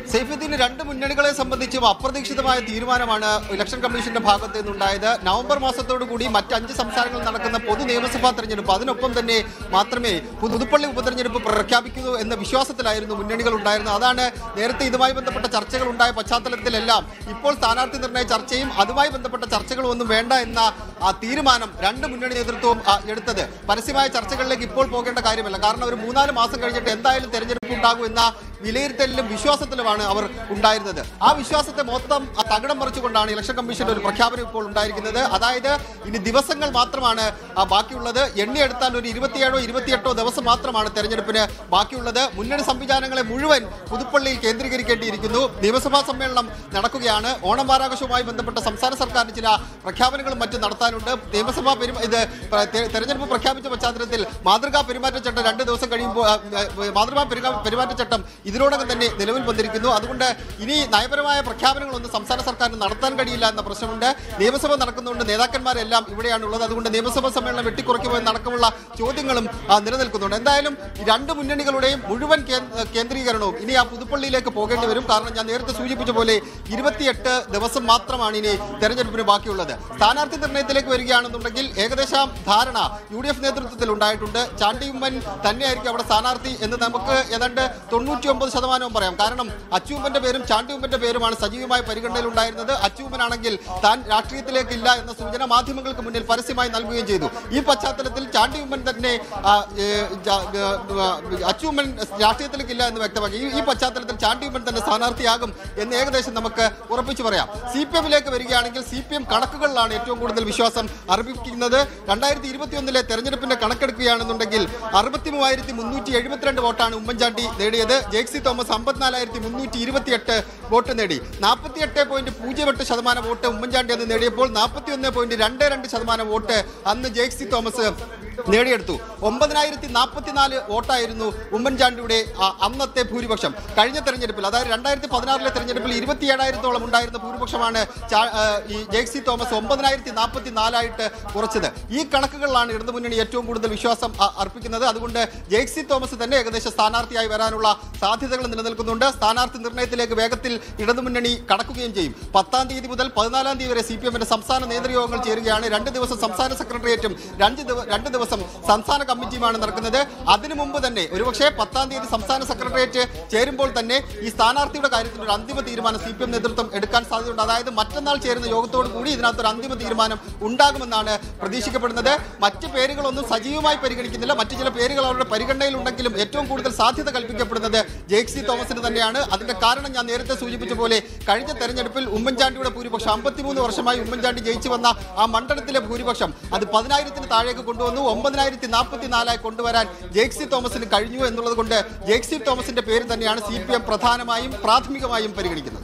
സൈഫുദ്ദീൻ രണ്ട് മുന്നണികളെ സംബന്ധിച്ചും അപ്രതീക്ഷിതമായ തീരുമാനമാണ് ഇലക്ഷൻ കമ്മീഷന്റെ ഭാഗത്ത് നിന്നുണ്ടായത് നവംബർ മാസത്തോടു കൂടി മറ്റ് അഞ്ച് സംസ്ഥാനങ്ങളിൽ നടക്കുന്ന പൊതു നിയമസഭാ തെരഞ്ഞെടുപ്പ് അതിനൊപ്പം തന്നെ മാത്രമേ പുതുപ്പള്ളി ഉപതെരഞ്ഞെടുപ്പ് പ്രഖ്യാപിക്കൂ എന്ന വിശ്വാസത്തിലായിരുന്നു മുന്നണികൾ ഉണ്ടായിരുന്നത് അതാണ് നേരത്തെ ഇതുമായി ബന്ധപ്പെട്ട ചർച്ചകൾ ഉണ്ടായ പശ്ചാത്തലത്തിലെല്ലാം ഇപ്പോൾ സ്ഥാനാർത്ഥി നിർണയ ചർച്ചയും അതുമായി ബന്ധപ്പെട്ട ചർച്ചകളും ഒന്നും വേണ്ട എന്ന ആ തീരുമാനം രണ്ട് മുന്നണി നേതൃത്വവും ആ, എടുത്തത് പരസ്യമായ ചർച്ചകളിലേക്ക് ഇപ്പോൾ പോകേണ്ട കാര്യമല്ല കാരണം ഒരു മൂന്നാല് മാസം കഴിഞ്ഞിട്ട് എന്തായാലും തെരഞ്ഞെടുപ്പ് ഉണ്ടാകും എന്ന വിലയിരുത്തലിലും വിശ്വാസത്തിലുമാണ് അവർ ഉണ്ടായിരുന്നത് ആ വിശ്വാസത്തെ മൊത്തം ആ തകിടം മറിച്ചുകൊണ്ടാണ് ഇലക്ഷൻ കമ്മീഷന്റെ ഒരു പ്രഖ്യാപനം ഇപ്പോൾ ഉണ്ടായിരിക്കുന്നത് അതായത് ഇനി ദിവസങ്ങൾ മാത്രമാണ് ആ, ബാക്കിയുള്ളത് എണ്ണിയെടുത്താൽ ഒരു ഇരുപത്തിയേഴോ ഇരുപത്തിയെട്ടോ ദിവസം മാത്രമാണ് തെരഞ്ഞെടുപ്പിന് ബാക്കിയുള്ളത് മുന്നണി സംവിധാനങ്ങളെ മുഴുവൻ പുതുപ്പള്ളിയിൽ കേന്ദ്രീകരിക്കേണ്ടിയിരിക്കുന്നു നിയമസഭാ സമ്മേളനം നടക്കുകയാണ് ഓണം വാരാഘോഷവുമായി ബന്ധപ്പെട്ട സംസ്ഥാന സർക്കാരിന് ചില പ്രഖ്യാപനങ്ങളും മറ്റും നടത്താനുണ്ട് നിയമസഭാ പെരുമ ഇത് പ്ര- തെ- തെരഞ്ഞെടുപ്പ് പ്രഖ്യാപിച്ച പശ്ചാത്തലത്തിൽ മാതൃകാ പെരുമാറ്റച്ചട്ടം രണ്ട് ദിവസം കഴിയുമ്പോൾ ആ, ആ, മാതൃകാ പെരുമാ- പെരുമാറ്റച്ചട്ടം ഇതിനോടകം തന്നെ നിലവിൽ വന്നിരിക്കുന്നു അതുകൊണ്ട് ഇനി നയപരമായ പ്രഖ്യാപനങ്ങളൊന്നും സംസ്ഥാന സർക്കാരിന് നടത്താൻ കഴിയില്ല എന്ന പ്രശ്നമുണ്ട് നിയമസഭ നടക്കുന്നതുകൊണ്ട് നേതാക്കന്മാരെല്ലാം ഇവിടെയാണ് ഉള്ളത് അതുകൊണ്ട് നിയമസഭാ സമ്മേളനം വെട്ടിക്കുറയ്ക്കുമോ എന്നടക്കമുള്ള ചോദ്യങ്ങളും ആ, നിലനിൽക്കുന്നുണ്ട് എന്തായാലും ഈ രണ്ട് മുന്നണികളുടെയും മുഴുവൻ കേ- കേന്ദ്രീകരണവും ഇനി ആ പുതുപ്പള്ളിയിലേക്ക് പോകേണ്ടി വരും കാരണം ഞാൻ നേരത്തെ സൂചിപ്പിച്ച പോലെ ഇരുപത്തിയെട്ട് ദിവസം മാത്രമാണ് ഇനി തെരഞ്ഞെടുപ്പിന് ബാക്കിയുള്ളത് സ്ഥാനാർത്ഥി നിർണയത്തിലേക്ക് വരികയാണെന്നുണ്ടെങ്കിൽ ഏകദേശം ധാരണ യു ഡി എഫ് നേതൃത്വത്തിൽ ഉണ്ടായിട്ടുണ്ട് ചാണ്ടിയുമ്മൻ തന്നെയായിരിക്കും അവിടെ സ്ഥാനാർത്ഥി എന്ന് നമുക്ക് ഏതാണ്ട് തൊണ്ണൂറ്റി ഒമ്പത് ശതമാനവും പറയാം കാരണം അച്ചൂമ്മന്റെ പേരും ചാണ്ടിയുമ്മന്റെ പേരുമാണ് സജീവമായ പരിഗണനയിൽ ഉണ്ടായിരുന്നത് അച്ചൂമ്മനാണെങ്കിൽ താൻ രാഷ്ട്രീയത്തിലേക്ക് ഇല്ല എന്ന സൂചന മാധ്യമങ്ങൾക്ക് മുന്നിൽ പരസ്യമായി നൽകുകയും ചെയ്തു ഈ പശ്ചാത്തലത്തിൽ ചാണ്ടിയുമ്മൻ തന്നെ ആ, ഏ, ജ- ഏ, അച്ചൂമ്മൻ രാഷ്ട്രീയത്തിലേക്ക് ഇല്ല എന്ന് വ്യക്തമാക്കി ഈ- ഈ പശ്ചാത്തലത്തിൽ ചാണ്ടിയുമ്മൻ തന്നെ സ്ഥാനാർത്ഥിയാകും എന്ന് ഏകദേശം നമുക്ക് ഉറപ്പിച്ചു പറയാം സി പി എമ്മിലേക്ക് വരികയാണെങ്കിൽ സി പി എം കണക്കുകളിലാണ് ഏറ്റവും കൂടുതൽ വിശ്വാസം അർപ്പിക്കുന്നത് രണ്ടായിരത്തി ഇരുപത്തിയൊന്നിലെ തെരഞ്ഞെടുപ്പിന്റെ കണക്കെടുക്കുകയാണെന്നുണ്ടെങ്കിൽ അറുപത്തി മൂവായിരത്തി മുന്നൂറ്റി എഴുപത്തിരണ്ട് വോട്ടാണ് ഉമ്മൻചാണ്ടി നേടിയത് ജേക്സി തോമസ് അമ്പത്തിനാലായിരത്തി മുന്നൂറ്റി ഇരുപത്തിയെട്ട് വോട്ട് നേടി നാൽപ്പത്തിയെട്ട് പോയിന്റ് പൂജ്യം എട്ട് ശതമാനം വോട്ട് ഉമ്മൻചാണ്ടി അന്ന് നേടിയപ്പോൾ നാൽപ്പത്തി ഒന്ന് പോയിന്റ് രണ്ട് രണ്ട് ശതമാനം വോട്ട് അന്ന് ജേക്സി തോമസ് നേടിയെടുത്തു ഒമ്പതിനായിരത്തി നാൽപ്പത്തിനാല് വോട്ടായിരുന്നു ഉമ്മൻചാണ്ടിയുടെ ആ, അന്നത്തെ ഭൂരിപക്ഷം കഴിഞ്ഞ തെരഞ്ഞെടുപ്പിൽ അതായത് രണ്ടായിരത്തി പതിനാറിലെ തെരഞ്ഞെടുപ്പിൽ ഇരുപത്തിയേഴായിരത്തോളം ഉണ്ടായിരുന്ന ഭൂരിപക്ഷമാണ് ചാ- ആ, ഈ ജേക്സി തോമസ് ഒമ്പതിനായിരത്തി നാൽപ്പത്തി നാലായിട്ട് കുറച്ചത് ഈ കണക്കുകളിലാണ് ഇടതുമുന്നണി ഏറ്റവും കൂടുതൽ വിശ്വാസം ആ, അർപ്പിക്കുന്നത് അതുകൊണ്ട് ജേക്സി തോമസ് തന്നെ ഏകദേശം സ്ഥാനാർത്ഥിയായി വരാനുള്ള സാധ്യതകൾ നിലനിൽക്കുന്നുണ്ട് സ്ഥാനാർത്ഥി നിർണയത്തിലേക്ക് വേഗത്തിൽ ഇടതുമുന്നണി കടക്കുകയും ചെയ്യും പത്താം തീയതി മുതൽ പതിനാലാം തീയതി വരെ സി പി എമ്മിന്റെ സംസ്ഥാന നേതൃയോഗങ്ങൾ ചേരുകയാണ് രണ്ട് ദിവസം സംസ്ഥാന സെക്രട്ടേറിയറ്റും രണ്ട് ദിവ- രണ്ട് ദിവസം സംസ്ഥാന കമ്മിറ്റിയുമാണ് നടക്കുന്നത് അതിനു മുമ്പ് തന്നെ ഒരുപക്ഷെ പത്താം തീയതി സംസ്ഥാന സെക്രട്ടേറിയറ്റ് ചേരുമ്പോൾ തന്നെ ഈ സ്ഥാനാർത്ഥിയുടെ കാര്യത്തിൽ ഒരു അന്തിമ തീരുമാനം സി പി എം നേതൃത്വം എടുക്കാൻ സാധ്യതയുണ്ട് അതായത് മറ്റന്നാൾ ചേരുന്ന യോഗത്തോട് കൂടി ഇതിനകത്ത് ഒരു അന്തിമ തീരുമാനം ഉണ്ടാകുമെന്നാണ് പ്രതീക്ഷിക്കപ്പെടുന്നത് മറ്റ് പേരുകളൊന്നും സജീവമായി പരിഗണിക്കുന്നില്ല മറ്റു ചില പേരുകൾ അവരുടെ പരിഗണനയിലുണ്ടെങ്കിലും ഏറ്റവും കൂടുതൽ സാധ്യത കൽപ്പിക്കപ്പെടുന്നത് ജേക്സി തോമസിന് തന്നെയാണ് അതിന്റെ കാരണം ഞാൻ നേരത്തെ സൂചിപ്പിച്ച പോലെ കഴിഞ്ഞ തെരഞ്ഞെടുപ്പിൽ ഉമ്മൻചാണ്ടിയുടെ ഭൂരിപക്ഷം അമ്പത്തിമൂന്ന് വർഷമായി ഉമ്മൻചാണ്ടി ജയിച്ചു വന്ന ആ മണ്ഡലത്തിലെ ഭൂരിപക്ഷം അത് പതിനായിരത്തിന് താഴേക്ക് കൊണ്ടുവന്നു ഒമ്പതിനായിരത്തി നാൽപ്പത്തി നാലായി കൊണ്ടുവരാൻ ജേക്സി തോമസിന് കഴിഞ്ഞു എന്നുള്ളത് കൊണ്ട് ജേക്സി തോമസിന്റെ പേര് തന്നെയാണ് സി പി എം പ്രധാനമായും പ്രാഥമികമായും പരിഗണിക്കുന്നത്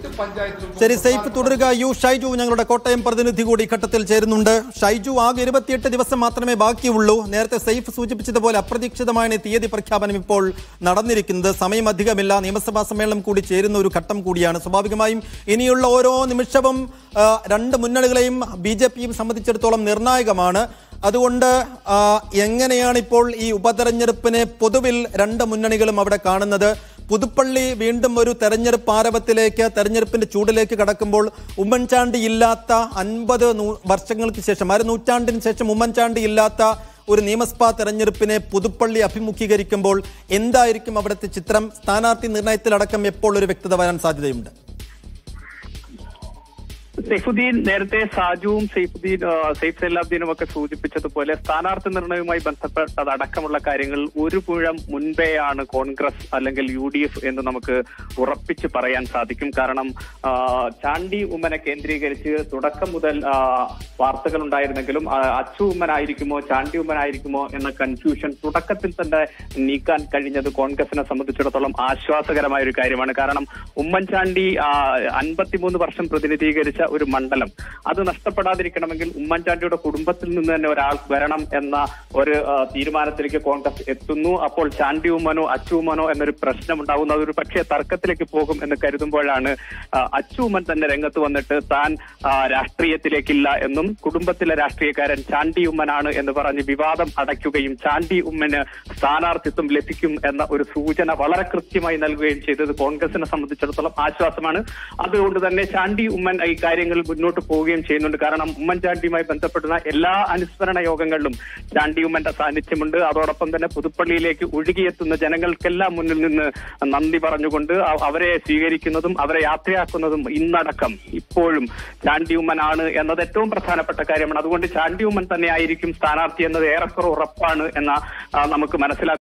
ശരി സൈഫ് തുടരുക യു ഷൈജു ഞങ്ങളുടെ കോട്ടയം പ്രതിനിധി കൂടി ഘട്ടത്തിൽ ചേരുന്നുണ്ട് ഷൈജു ആകെ ഇരുപത്തിയെട്ട് ദിവസം മാത്രമേ ബാക്കിയുള്ളൂ നേരത്തെ സൈഫ് സൂചിപ്പിച്ചതുപോലെ അപ്രതീക്ഷിതമാണ് ഈ തീയതി പ്രഖ്യാപനം ഇപ്പോൾ നടന്നിരിക്കുന്നത് സമയം അധികമില്ല നിയമസഭാ സമ്മേളനം കൂടി ചേരുന്ന ഒരു ഘട്ടം കൂടിയാണ് സ്വാഭാവികമായും ഇനിയുള്ള ഓരോ നിമിഷവും ആ, രണ്ട് മുന്നണികളെയും ബി ജെ പിയും സംബന്ധിച്ചിടത്തോളം നിർണായകമാണ് അതുകൊണ്ട് ആ, എങ്ങനെയാണ് ഇപ്പോൾ ഈ ഉപതെരഞ്ഞെടുപ്പിനെ പൊതുവിൽ രണ്ട് മുന്നണികളും അവിടെ കാണുന്നത് പുതുപ്പള്ളി വീണ്ടും ഒരു തെരഞ്ഞെടുപ്പ് ആരവത്തിലേക്ക് തെരഞ്ഞെടുപ്പിന്റെ ചൂടിലേക്ക് കടക്കുമ്പോൾ ഉമ്മൻചാണ്ടി ഇല്ലാത്ത അൻപത് വർഷങ്ങൾക്ക് ശേഷം അര നൂറ്റാണ്ടിന് ശേഷം ഉമ്മൻചാണ്ടി ഇല്ലാത്ത ഒരു നിയമസഭാ തെരഞ്ഞെടുപ്പിനെ പുതുപ്പള്ളി അഭിമുഖീകരിക്കുമ്പോൾ എന്തായിരിക്കും അവിടുത്തെ ചിത്രം സ്ഥാനാർത്ഥി നിർണയത്തിലടക്കം എപ്പോൾ ഒരു വ്യക്തത വരാൻ സാധ്യതയുണ്ട് സൈഫുദ്ദീൻ നേരത്തെ സാജുവും സൈഫുദ്ദീൻ ആ, സൈഫ് സൈലാബ്ദീനും ഒക്കെ സൂചിപ്പിച്ചതുപോലെ സ്ഥാനാർത്ഥി നിർണയവുമായി ബന്ധപ്പെട്ടതടക്കമുള്ള കാര്യങ്ങൾ ഒരു പുഴം മുൻപേയാണ് കോൺഗ്രസ് അല്ലെങ്കിൽ യു ഡി എഫ് എന്ന് നമുക്ക് ഉറപ്പിച്ച് പറയാൻ സാധിക്കും കാരണം ആ, ചാണ്ടി ഉമ്മനെ കേന്ദ്രീകരിച്ച് തുടക്കം മുതൽ ആ, വാർത്തകൾ ഉണ്ടായിരുന്നെങ്കിലും ആ, അച്ചു ഉമ്മനായിരിക്കുമോ ചാണ്ടി ഉമ്മനായിരിക്കുമോ എന്ന കൺഫ്യൂഷൻ തുടക്കത്തിൽ തന്നെ നീക്കാൻ കഴിഞ്ഞത് കോൺഗ്രസിനെ സംബന്ധിച്ചിടത്തോളം ആശ്വാസകരമായ ഒരു കാര്യമാണ് കാരണം ഉമ്മൻചാണ്ടി ആ, അൻപത്തിമൂന്ന് വർഷം പ്രതിനിധീകരിച്ച ഒരു ഒരു മണ്ഡലം അത് നഷ്ടപ്പെടാതിരിക്കണമെങ്കിൽ ഉമ്മൻചാണ്ടിയുടെ കുടുംബത്തിൽ നിന്ന് തന്നെ ഒരാൾ വരണം എന്ന ഒരു ആ, തീരുമാനത്തിലേക്ക് കോൺഗ്രസ് എത്തുന്നു അപ്പോൾ ചാണ്ടി ഉമ്മനോ അച്ചു ഉമ്മനോ എന്നൊരു പ്രശ്നം ഉണ്ടാകുന്നു അതൊരു പക്ഷേ തർക്കത്തിലേക്ക് പോകും എന്ന് കരുതുമ്പോഴാണ് ആ, അച്ചു ഉമ്മൻ തന്നെ രംഗത്ത് വന്നിട്ട് താൻ ആ, രാഷ്ട്രീയത്തിലേക്കില്ല എന്നും കുടുംബത്തിലെ രാഷ്ട്രീയക്കാരൻ ചാണ്ടി ഉമ്മനാണ് എന്ന് പറഞ്ഞ് വിവാദം അടയ്ക്കുകയും ചാണ്ടി ഉമ്മന് സ്ഥാനാർത്ഥിത്വം ലഭിക്കും എന്ന ഒരു സൂചന വളരെ കൃത്യമായി നൽകുകയും ചെയ്തത് കോൺഗ്രസിനെ സംബന്ധിച്ചിടത്തോളം ആശ്വാസമാണ് അതുകൊണ്ട് തന്നെ ചാണ്ടി ഉമ്മൻ ഈ കാര്യങ്ങളിൽ മുന്നോട്ട് പോവുകയും ചെയ്യുന്നുണ്ട് കാരണം ഉമ്മൻചാണ്ടിയുമായി ബന്ധപ്പെടുന്ന എല്ലാ അനുസ്മരണ യോഗങ്ങളിലും ചാണ്ടി ഉമ്മന്റെ സാന്നിധ്യമുണ്ട് അതോടൊപ്പം തന്നെ പുതുപ്പള്ളിയിലേക്ക് ഒഴുകിയെത്തുന്ന ജനങ്ങൾക്കെല്ലാം മുന്നിൽ നിന്ന് നന്ദി പറഞ്ഞുകൊണ്ട് അ- അവരെ സ്വീകരിക്കുന്നതും അവരെ യാത്രയാക്കുന്നതും ഇന്നടക്കം ഇപ്പോഴും ചാണ്ടി ഉമ്മനാണ് എന്നത് ഏറ്റവും പ്രധാനപ്പെട്ട കാര്യമാണ് അതുകൊണ്ട് ചാണ്ടി ഉമ്മൻ തന്നെ ആയിരിക്കും സ്ഥാനാർത്ഥി എന്നത് ഏറെക്കുറെ ഉറപ്പാണ് എന്ന ആ, നമുക്ക് മനസ്സിലാക്കാൻ